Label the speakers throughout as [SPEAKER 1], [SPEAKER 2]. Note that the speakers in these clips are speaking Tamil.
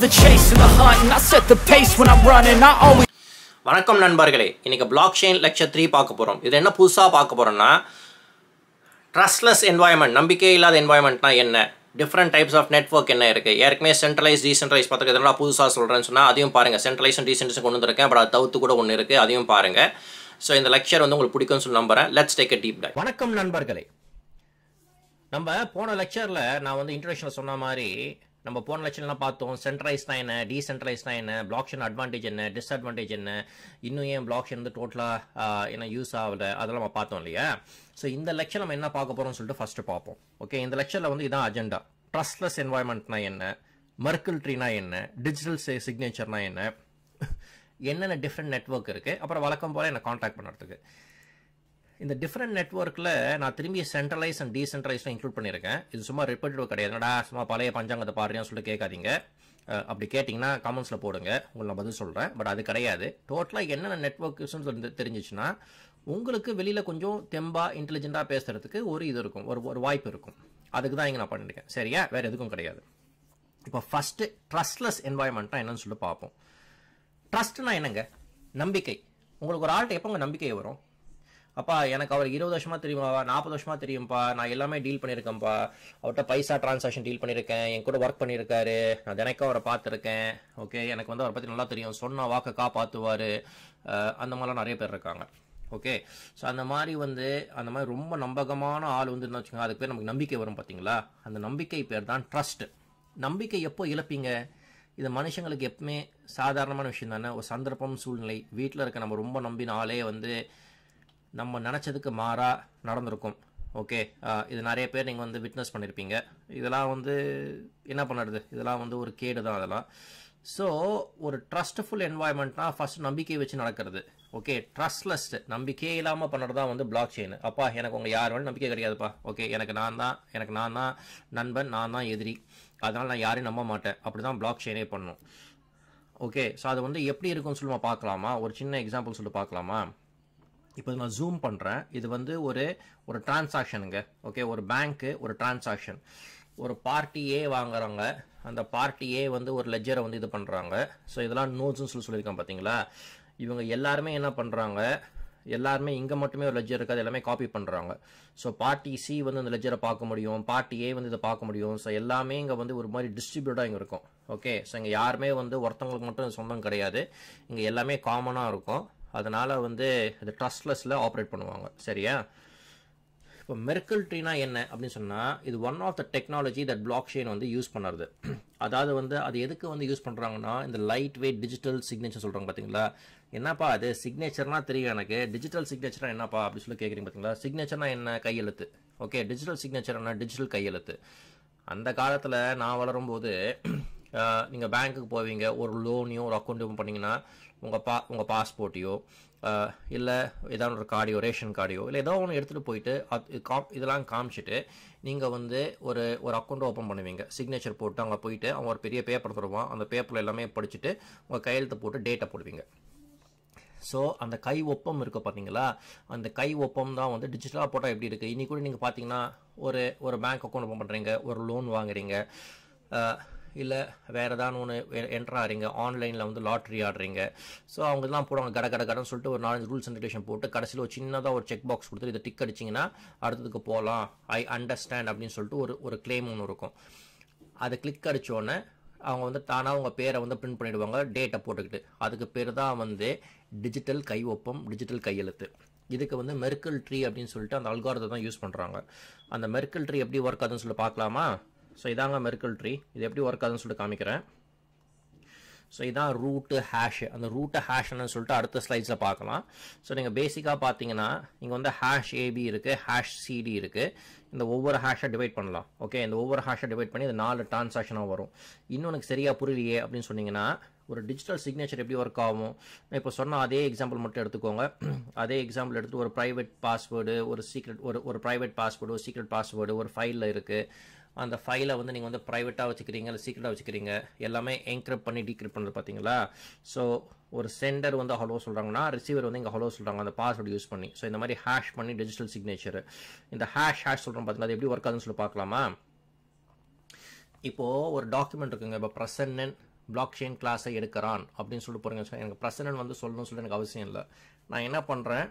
[SPEAKER 1] the chase and the hunt, and I set the pace when I'm running. I always
[SPEAKER 2] வணக்கம் நண்பர்களே இன்னைக்கு பிளாக் செயின் லெக்சர் த்ரீ பார்க்க போகிறோம் இது என்ன புதுசாக பார்க்க போகிறோம்னா ட்ரஸ்ட்லெஸ் என்வாயன்மெண்ட் நம்பிக்கை இல்லாத என்வாயன்மெண்ட்னா என்ன டிஃப்ரெண்ட் டைப்ஸ் ஆஃப் நெட்ஒர்க் என்ன இருக்குது ஏற்கனவே சென்ட்ரலைஸ் டீசென்ட்ரலைஸ் பார்த்துக்க இதெல்லாம் புதுசாக சொல்கிறேன்னு சொன்னால் அதையும் பாருங்கள் சென்ட்ரலைஸ் அண்ட் டீசென்ட்ரலைஸ் கொண்டு வந்திருக்கேன் பட் அது தவிர்த்து கூட ஒன்று இருக்குது அதையும் பாருங்கள் ஸோ இந்த லெக்சர் வந்து உங்களுக்கு பிடிக்கும்னு சொல்லி நம்புறேன் let's take a deep dive வணக்கம் நண்பர்களே நம்ம போன லெக்சரில் நான் வந்து இன்ட்ரடக்ஷனில் சொன்ன மாதிரி நம்ம போன லெக்சர்லாம் பார்த்தோம் சென்ட்ரலைஸ்னா என்ன டீசென்ட்ரலைஸ்னா என்ன பிளாக்ஷன் அட்வான்டேஜ் என்ன டிஸ்அட்வான்டேஜ் என்ன இன்னும் ஏன் பிளாக்ஷன் வந்து டோட்டலாக என்ன யூஸ் ஆகல அதெல்லாம் நம்ம பார்த்தோம் இல்லையா ஸோ இந்த லெக்சர் நம்ம என்ன பார்க்க போகிறோம்னு சொல்லிட்டு ஃபஸ்ட்டு பார்ப்போம் ஓகே இந்த லெக்சரில் வந்து இதான் அஜெண்டா ட்ரஸ்ட்லெஸ் என்வாயன்மெண்ட்னா என்ன மர்க்கிள் ட்ரீனா என்ன டிஜிட்டல் சிக்னேச்சர்னா என்ன என்னென்ன டிஃப்ரெண்ட் நெட்ஒர்க் இருக்குது அப்புறம் வழக்கம் போல் என்னை காண்டாக்ட் பண்ணுறதுக்கு இந்த டிஃப்ரெண்ட் நெட்ஒர்க்கில் நான் திரும்பி சென்ட்ரலைஸ் அண்ட் டீசென்ட்ரலைஸ்லாம் இன்க்ளூட் பண்ணியிருக்கேன் இது சும்மா ரிப்பீட்டிவ் கிடையாது என்னடா சும்மா பழைய பஞ்சாங்கத்தை பாருன்னு சொல்லிட்டு கேட்காதீங்க அஹ், அப்படி கேட்டிங்கன்னா காமெண்ட்ஸில் போடுங்க உங்களுக்கு நான் பதில் சொல்கிறேன் பட் அது கிடையாது டோட்டலாக என்னென்ன நெட்ஒர்க்ஸ்னு தெரிஞ்சிச்சுன்னா உங்களுக்கு வெளியில் கொஞ்சம் தெம்பா இன்டெலிஜென்ட்டாக பேசுகிறதுக்கு ஒரு இது இருக்கும் ஒரு ஒரு வாய்ப்பு இருக்கும் அதுக்கு தான் இங்கே நான் பண்ணியிருக்கேன் சரியா வேறு எதுக்கும் கிடையாது இப்போ ஃபஸ்ட்டு ட்ரஸ்ட்லெஸ் என்வாயன்மெண்ட்னா என்னன்னு சொல்லிட்டு பார்ப்போம் ட்ரஸ்ட்னா என்னங்க நம்பிக்கை உங்களுக்கு ஒரு ஆள்கிட்ட எப்போங்க நம்பிக்கை வரும் அப்பா எனக்கு அவர் இருபது வருஷமா தெரியுமா நாற்பது வருஷமா தெரியும்ப்பா நான் எல்லாமே டீல் பண்ணியிருக்கேன்ப்பா அவர்கிட்ட பைசா டிரான்சாக்ஷன் டீல் பண்ணியிருக்கேன் என் கூட ஒர்க் பண்ணியிருக்காரு நான் தினைக்கும் அவரை பார்த்துருக்கேன் ஓகே எனக்கு வந்து அவரை பற்றி நல்லா தெரியும் சொன்ன வாக்கை காப்பாற்றுவார் அந்த மாதிரிலாம் நிறைய பேர் இருக்காங்க ஓகே ஸோ அந்த மாதிரி வந்து அந்த மாதிரி ரொம்ப நம்பகமான ஆள் வந்து என்ன வச்சுக்கோங்க அதுக்கு பேர் நமக்கு நம்பிக்கை வரும் பார்த்தீங்களா அந்த நம்பிக்கை பேர் தான் ட்ரஸ்ட் நம்பிக்கை எப்போ இழப்பீங்க இது மனுஷங்களுக்கு எப்பவுமே சாதாரணமான விஷயம் தானே ஒரு சந்தர்ப்பம் சூழ்நிலை வீட்டில் இருக்க நம்ம ரொம்ப நம்பின ஆளே வந்து நம்ம நினச்சதுக்கு மாறாக நடந்திருக்கும் ஓகே இது நிறைய பேர் நீங்கள் வந்து விட்னஸ் பண்ணியிருப்பீங்க இதெல்லாம் வந்து என்ன பண்ணுறது இதெல்லாம் வந்து ஒரு கேடு தான் அதெல்லாம் ஸோ ஒரு ட்ரஸ்ட்ஃபுல் என்வாயன்மெண்ட்னா ஃபர்ஸ்ட் நம்பிக்கை வச்சு நடக்கிறது ஓகே ட்ரஸ்ட்லெஸ் நம்பிக்கையே இல்லாமல் பண்ணுறது தான் வந்து பிளாக் செயின் அப்பா எனக்கு உங்கள் யார் வேணும் நம்பிக்கை கிடையாதுப்பா ஓகே எனக்கு நான் தான் எனக்கு நான் தான் நண்பன் நான் தான் எதிரி அதனால் நான் யாரையும் நம்ப மாட்டேன் அப்படி தான் பிளாக் செயினே பண்ணும் ஓகே ஸோ அது வந்து எப்படி இருக்கும்னு சொல்லி நம்ம பார்க்கலாமா ஒரு சின்ன எக்ஸாம்பிள் சொல்லி பார்க்கலாமா இப்போ நான் ஜூம் பண்ணுறேன் இது வந்து ஒரு ஒரு டிரான்சாக்ஷனுங்க ஓகே ஒரு பேங்க்கு ஒரு டிரான்சாக்ஷன் ஒரு பார்ட்டி ஏ வாங்குறாங்க அந்த பார்ட்டி ஏ வந்து ஒரு லெஜரை வந்து இது பண்ணுறாங்க ஸோ இதெல்லாம் நோட்ஸ்னு சொல்லி சொல்லியிருக்கேன் பார்த்தீங்களா இவங்க எல்லாருமே என்ன பண்ணுறாங்க எல்லாருமே இங்கே மட்டுமே ஒரு லெஜர் இருக்காது எல்லாமே காப்பி பண்ணுறாங்க ஸோ பார்ட்டி சி வந்து அந்த லெஜரை பார்க்க முடியும் பார்ட்டி ஏ வந்து இதை பார்க்க முடியும் ஸோ எல்லாமே இங்கே வந்து ஒரு மாதிரி டிஸ்ட்ரிபியூட்டாக இங்கே இருக்கும் ஓகே ஸோ இங்கே யாருமே வந்து ஒருத்தவங்களுக்கு மட்டும் சொந்தம் கிடையாது இங்கே எல்லாமே காமனாக இருக்கும் அதனால் வந்து இது ட்ரஸ்ட்லெஸ்ல ஆப்ரேட் பண்ணுவாங்க சரியா இப்போ மெர்க்கல் ட்ரீனா என்ன அப்படின்னு சொன்னால் இது one of the technology that blockchain வந்து யூஸ் பண்ணுறது அதாவது வந்து அது எதுக்கு வந்து யூஸ் பண்ணுறாங்கன்னா இந்த லைட் வெயிட் டிஜிட்டல் சிக்னேச்சர் சொல்கிறாங்க பார்த்தீங்களா என்னப்பா அது சிக்னேச்சர்னா தெரியும் எனக்கு டிஜிட்டல் சிக்னேச்சர்னா என்னப்பா அப்படி சொல்லி கேட்குறீங்க பார்த்தீங்களா சிக்னேச்சர்னா என்ன கையெழுத்து ஓகே டிஜிட்டல் சிக்னேச்சர் என்ன டிஜிட்டல் கையெழுத்து அந்த காலத்தில் நான் வளரும்போது நீங்கள் பேங்க்குக்கு போவீங்க ஒரு லோனையும் ஒரு அக்கௌண்ட்டையும் பண்ணீங்கன்னா உங்கள் பா உங்கள் பாஸ்போர்ட்டையோ இல்லை ஏதாவது ஒரு கார்டையோ ரேஷன் கார்டையோ இல்லை ஏதோ ஒன்று எடுத்துகிட்டு போயிட்டு அது காம் இதெல்லாம் காமிச்சிட்டு நீங்கள் வந்து ஒரு ஒரு அக்கௌண்ட் ஓப்பன் பண்ணுவீங்க சிக்னேச்சர் போட்டு அங்கே போயிட்டு அவங்க ஒரு பெரிய பேப்பர் தருவான் அந்த பேப்பரில் எல்லாமே படிச்சுட்டு உங்கள் கையெழுத்து போட்டு டேட்டை போடுவீங்க ஸோ அந்த கை ஒப்பம் இருக்குது பார்த்தீங்களா அந்த கை ஒப்பம் தான் வந்து டிஜிட்டலாக போட்டால் எப்படி இருக்குது இனி கூட நீங்கள் பார்த்தீங்கன்னா ஒரு ஒரு பேங்க் அக்கௌண்ட் ஓப்பன் பண்ணுறீங்க ஒரு லோன் வாங்குறீங்க இல்லை வேறு ஏதாவது ஒன்று என்ட்ரு ஆகிறீங்க ஆன்லைனில் வந்து லாட்ரி ஆடுறீங்க ஸோ அவங்க இதெல்லாம் போடுவாங்க கட கட கடன்னு சொல்லிட்டு ஒரு நாலஞ்சு ரூல்ஸ் அண்ட் ரெகுலேஷன் போட்டு கடைசியில் ஒரு சின்னதாக ஒரு செக் பாக்ஸ் கொடுத்து இதை டிக் அடிச்சிங்கன்னா அடுத்ததுக்கு போகலாம் ஐ அண்டர்ஸ்டாண்ட் அப்படின்னு சொல்லிட்டு ஒரு ஒரு கிளைம் ஒன்று இருக்கும் அதை கிளிக் அடித்தோடனே அவங்க வந்து தானாக உங்கள் பேரை வந்து பிரிண்ட் பண்ணிடுவாங்க டேட்டை போட்டுக்கிட்டு அதுக்கு பேர் தான் வந்து டிஜிட்டல் கை ஒப்பம் டிஜிட்டல் கையெழுத்து இதுக்கு வந்து மெர்க்கல் ட்ரீ அப்படின்னு சொல்லிட்டு அந்த அல்காரத்தை தான் யூஸ் பண்ணுறாங்க அந்த மெர்க்கல் ட்ரீ எப்படி ஒர்க் ஆகுதுன்னு சொல்லி பார்க்கலாமா ஸோ இதாங்க மெர்க்கல் ட்ரீ இது எப்படி ஒர்க் ஆகுதுன்னு சொல்லிட்டு காமிக்கிறேன் ஸோ இதான் ரூட்டு ஹேஷ் அந்த ரூட்டு ஹேஷ்னு சொல்லிட்டு அடுத்த ஸ்லைட்ஸில் பார்க்கலாம் ஸோ நீங்கள் பேசிக்காக பார்த்தீங்கன்னா இங்கே வந்து ஹேஷ் ஏபி இருக்குது ஹேஷ் சிடி இருக்குது இந்த ஒவ்வொரு ஹேஷை டிவைட் பண்ணலாம் ஓகே இந்த ஒவ்வொரு ஹேஷை டிவைட் பண்ணி இந்த நாலு டிரான்சாக்ஷனாக வரும் இன்னும் எனக்கு சரியாக புரியலையே அப்படின்னு சொன்னீங்கன்னா ஒரு டிஜிட்டல் சிக்னேச்சர் எப்படி ஒர்க் ஆகும் நான் இப்போ சொன்ன அதே எக்ஸாம்பிள் மட்டும் எடுத்துக்கோங்க அதே எக்ஸாம்பிள் எடுத்து ஒரு ப்ரைவேட் பாஸ்வேர்டு ஒரு சீக்ரெட் ஒரு ஒரு ப்ரைவேட் பாஸ்வேர்டு ஒரு சீக்ரெட் பாஸ்வேர்டு ஒரு ஃபைலில் இருக்குது அந்த ஃபைலை வந்து நீங்கள் வந்து ப்ரைவேட்டாக வச்சுக்கிறீங்க இல்லை சீக்கிரட்டாக வச்சுக்கிறீங்க எல்லாமே என்கிரிப்ட் பண்ணி டீக்ரிப்ட் பண்ணுறது பார்த்தீங்களா ஸோ ஒரு சென்டர் வந்து ஹலோ சொல்கிறாங்கன்னா ரிசீவர் வந்து இங்கே ஹலோ சொல்கிறாங்க அந்த பாஸ்வேர்டு யூஸ் பண்ணி ஸோ இந்த மாதிரி ஹேஷ் பண்ணி டிஜிட்டல் சிக்னேச்சர் இந்த ஹேஷ் ஹேஷ் சொல்கிறோம் பார்த்தீங்களா அது எப்படி ஒர்க் ஆகுதுன்னு சொல்லி பார்க்கலாமா இப்போது ஒரு டாக்குமெண்ட் இருக்குங்க இப்போ பிரசன்னன் பிளாக் செயின் கிளாஸை எடுக்கிறான் அப்படின்னு சொல்லிட்டு போகிறீங்க எனக்கு பிரசிடென்ட் வந்து சொல்லணும்னு சொல்லிட்டு எனக்கு அவசியம் இல்லை நான் என்ன பண்ணுறேன்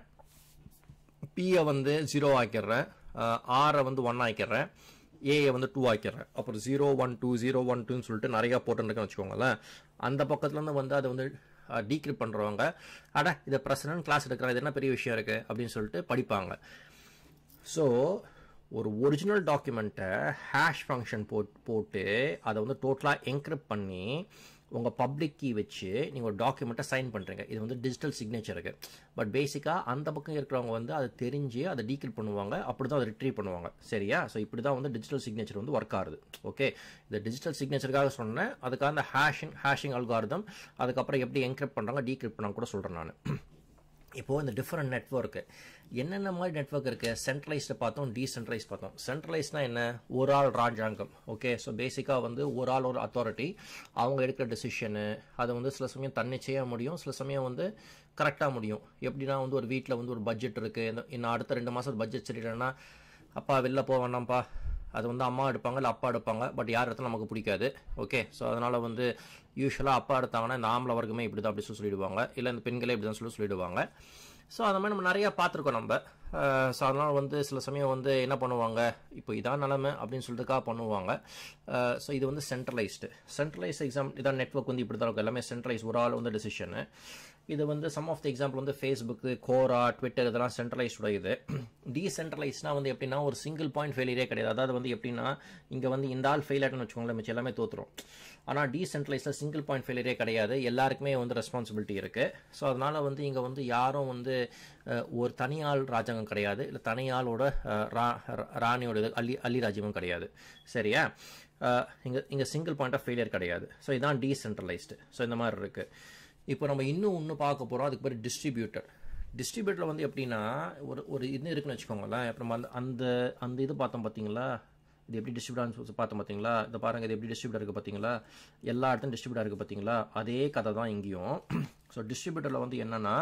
[SPEAKER 2] பியை வந்து ஜீரோ ஆக்கிடுறேன் ஆரை வந்து ஒன் ஆக்கிடுறேன் ஏயை வந்து டூ ஆக்கிடுறேன் அப்புறம் zero one two zero one டூன்னு சொல்லிட்டு நிறையா போட்டுருக்கேன்னு வச்சுக்கோங்களேன் அந்த பக்கத்துலேருந்து வந்து அதை வந்து டீக்ரிப் பண்ணுறவங்க அட இதை பிரசிடன்ட் கிளாஸ் எடுக்கிறேன் இது என்ன பெரிய விஷயம் இருக்குது அப்படின்னு சொல்லிட்டு படிப்பாங்க ஸோ ஒரு ஒரிஜினல் டாக்குமெண்ட்டை ஹேஷ் ஃபங்க்ஷன் போட் போட்டு அதை வந்து டோட்டலாக என்கிரிப்ட் பண்ணி உங்கள் பப்ளிக் கீ வச்சு நீங்கள் ஒரு டாக்குமெண்ட்டை சைன் பண்ணுறீங்க இது வந்து டிஜிட்டல் சிக்னேச்சருக்கு பட் பேசிக்காக அந்த பக்கம் இருக்கிறவங்க வந்து அதை தெரிஞ்சு அதை டீக்ரிப் பண்ணுவாங்க அப்படி தான் அதை ரிட்ரீவ் பண்ணுவாங்க சரியா ஸோ இப்படி தான் வந்து டிஜிட்டல் சிக்னேச்சர் வந்து ஒர்க் ஆகுது ஓகே இந்த டிஜிட்டல் சிக்னேச்சருக்காக சொன்னேன் அதுக்காக அந்த ஹேஷிங் ஹேஷிங் அல்காரதம் அதுக்கப்புறம் எப்படி என்கிரிப்ட் பண்ணுறாங்க டீக்ரிப்ட் பண்ணாங்க கூட சொல்கிறேன் நான் இப்போது இந்த டிஃப்ரெண்ட் நெட்ஒர்க்கு என்னென்ன மாதிரி நெட்ஒர்க் இருக்குது சென்ட்ரலைஸ்டு பார்த்தோம் டீசென்ட்ரலைஸ் பார்த்தோம் சென்ட்ரலைஸ்னால் என்ன ஒரு ஆள் ராஜாங்கம் ஓகே ஸோ பேசிக்காக வந்து ஒரு ஆள் ஒரு அத்தாரிட்டி அவங்க எடுக்கிற டெசிஷனு அது வந்து சில சமயம் தன்னிச்சையாக முடியும் சில சமயம் வந்து கரெக்டாக முடியும் எப்படின்னா வந்து ஒரு வீட்டில் வந்து ஒரு பட்ஜெட் இருக்குது இந்த இன்னும் அடுத்த ரெண்டு மாதம் பட்ஜெட் சரியில்லைன்னா அப்பா வெளில போக வேண்டாம்ப்பா அது வந்து அம்மா எடுப்பாங்க இல்லை அப்பா எடுப்பாங்க பட் யார் எடுத்தாலும் நமக்கு பிடிக்காது ஓகே ஸோ அதனால் வந்து யூஸ்வலாக அப்பா எடுத்தாங்கன்னா இந்த ஆம்பளை வர்க்கமே இப்படி தான் அப்படி சொல்லி சொல்லிடுவாங்க இல்லை இந்த பெண்களே இப்படி தான் சொல்லி சொல்லிடுவாங்க ஸோ அந்த மாதிரி நம்ம நிறையா பார்த்துருக்கோம் நம்ம ஸோ அதனால் வந்து சில சமயம் வந்து என்ன பண்ணுவாங்க இப்போ இதான் நிலமை அப்படின்னு சொல்லிட்டுக்காக பண்ணுவாங்க ஸோ இது வந்து சென்ட்ரலைஸ்டு சென்ட்ரலைஸ் எக்ஸாம் இதான் நெட்ஒர்க் வந்து இப்படி தான் இருக்கும் எல்லாமே சென்ட்ரலைஸ் ஒரு ஆள் வந்து டெசிஷனு இது வந்து சம் ஆஃப் த எக்ஸாம்பிள் வந்து ஃபேஸ்புக்கு கோரா ட்விட்டர் இதெல்லாம் சென்ட்ரலைஸ்டோட இது டீசென்ட்ரலைஸ்னால் வந்து எப்படின்னா ஒரு சிங்கிள் பாயிண்ட் ஃபெயிலியரே கிடையாது அதாவது வந்து எப்படின்னா இங்கே வந்து இந்த ஆள் ஃபெயில் ஆகிட்டுன்னு வச்சுக்கோங்களேன் மிச்சம் எல்லாமே தோற்றுரும் ஆனால் டீசென்ட்ரலைஸில் சிங்கிள் பாயிண்ட் ஃபெயிலியரே கிடையாது எல்லாருக்குமே வந்து ரெஸ்பான்சிபிலிட்டி இருக்குது ஸோ அதனால் வந்து இங்கே வந்து யாரும் வந்து ஒரு தனியாள் ராஜாங்கம் கிடையாது இல்லை தனியாளோட ரா ராணியோட இது அள்ளி அள்ளி ராஜ்யமும் கிடையாது சரியா இங்கே இங்கே சிங்கிள் பாயிண்ட் ஆஃப் ஃபெயிலியர் கிடையாது ஸோ இதுதான் டீசென்ட்ரலைஸ்டு ஸோ இந்த மாதிரி இருக்குது இப்போ நம்ம இன்னும் ஒன்று பார்க்க போகிறோம் அதுக்கு பேர் டிஸ்ட்ரிபியூட்டர் டிஸ்ட்ரிபியூட்டரில் வந்து எப்படின்னா ஒரு ஒரு இது இருக்குன்னு வச்சுக்கோங்களேன் அப்புறம் அந்த அந்த அந்த இது பார்த்தோம் பார்த்தீங்களா இது எப்படி டிஸ்ட்ரிபியூட்டர்னு பார்த்தோம் பார்த்தீங்களா இதை பாருங்கள் இது எப்படி டிஸ்ட்ரிபியூட்டர் இருக்குது பார்த்தீங்களா எல்லா இடத்துலையும் டிஸ்ட்ரிபியூட்டர் இருக்குது பார்த்தீங்களா அதே கதை தான் இங்கேயும் ஸோ டிஸ்ட்ரிபியூட்டரில் வந்து என்னென்னா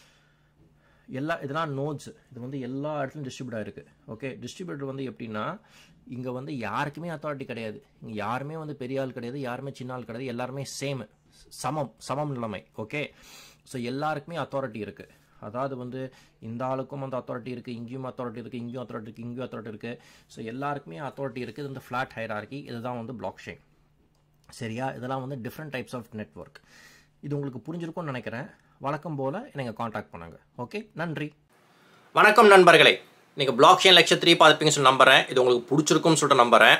[SPEAKER 2] எல்லா இதெல்லாம் நோட்ஸ் இது வந்து எல்லா இடத்துலையும் டிஸ்ட்ரிபியூட் ஆகிருக்கு ஓகே டிஸ்ட்ரிபியூட்டர் வந்து எப்படின்னா இங்கே வந்து யாருக்குமே அத்தாரிட்டி கிடையாது இங்கே யாருமே வந்து பெரிய ஆள் கிடையாது யாருமே சின்ன ஆள் கிடையாது எல்லாருமே சேம் சமம் சமம் நிலைமை ஓகே ஸோ எல்லாருக்குமே அத்தாரிட்டி இருக்குது அதாவது வந்து இந்த ஆளுக்கும் அந்த அத்தாரிட்டி இருக்குது இங்கேயும் அத்தாரிட்டி இருக்குது இங்கேயும் அத்தாரிட்டி இருக்குது இங்கேயும் அத்தாரிட்டி இருக்குது ஸோ எல்லாருக்குமே அத்தாரிட்டி இருக்குது இது வந்து ஃப்ளாட் ஹைரார்கி இதுதான் வந்து பிளாக் செயின் சரியா இதெல்லாம் வந்து டிஃப்ரெண்ட் டைப்ஸ் ஆஃப் நெட்ஒர்க் இது உங்களுக்கு புரிஞ்சிருக்கும்னு நினைக்கிறேன் வழக்கம் போல் நீங்கள் காண்டாக்ட் பண்ணுங்கள் ஓகே நன்றி வணக்கம் நண்பர்களே நீங்கள் பிளாக் செயின் லெக்சர் த்ரீ பார்த்துப்பீங்கன்னு சொல்லி நம்புகிறேன் இது உங்களுக்கு பிடிச்சிருக்கும்னு சொல்லிட்டு நம்புகிறேன்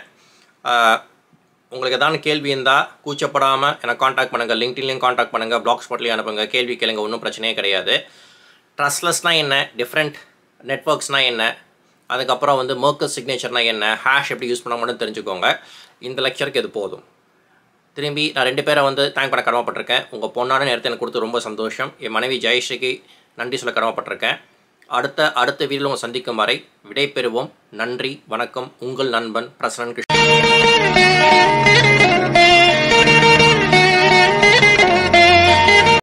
[SPEAKER 2] உங்களுக்கு ஏதாவது கேள்வி இருந்தால் கூச்சப்படாமல் எனக்கு காண்டாக்ட் பண்ணுங்கள் லிங்க்டின்லையும் காண்டாக்ட் பண்ணுங்கள் பிளாக் ஸ்பாட்லேயும் அனுப்புங்க கேள்வி கேளுங்க ஒன்றும் பிரச்சனையே கிடையாது ட்ரஸ்ட்லெஸ்னால் என்ன டிஃப்ரெண்ட் நெட்ஒர்க்ஸ்னால் என்ன அதுக்கப்புறம் வந்து மர்க்கஸ் சிக்னேச்சர்னால் என்ன ஹேஷ் எப்படி யூஸ் பண்ண மட்டும் தெரிஞ்சுக்கோங்க இந்த லெக்சருக்கு இது போதும் திரும்பி நான் ரெண்டு பேரை வந்து தேங்க் பண்ண கடமைப்பட்டிருக்கேன் உங்கள் பொண்ணான நேரத்தை எனக்கு கொடுத்து ரொம்ப சந்தோஷம் என் மனைவி ஜெயஸ்ரீக்கு நன்றி சொல்ல கடமைப்பட்டிருக்கேன் அடுத்த அடுத்த வீடியோவில் உங்களை சந்திக்கும் வரை விடை பெறுவோம் நன்றி வணக்கம் உங்கள் நண்பன் பிரசனன் கிருஷ்ணன்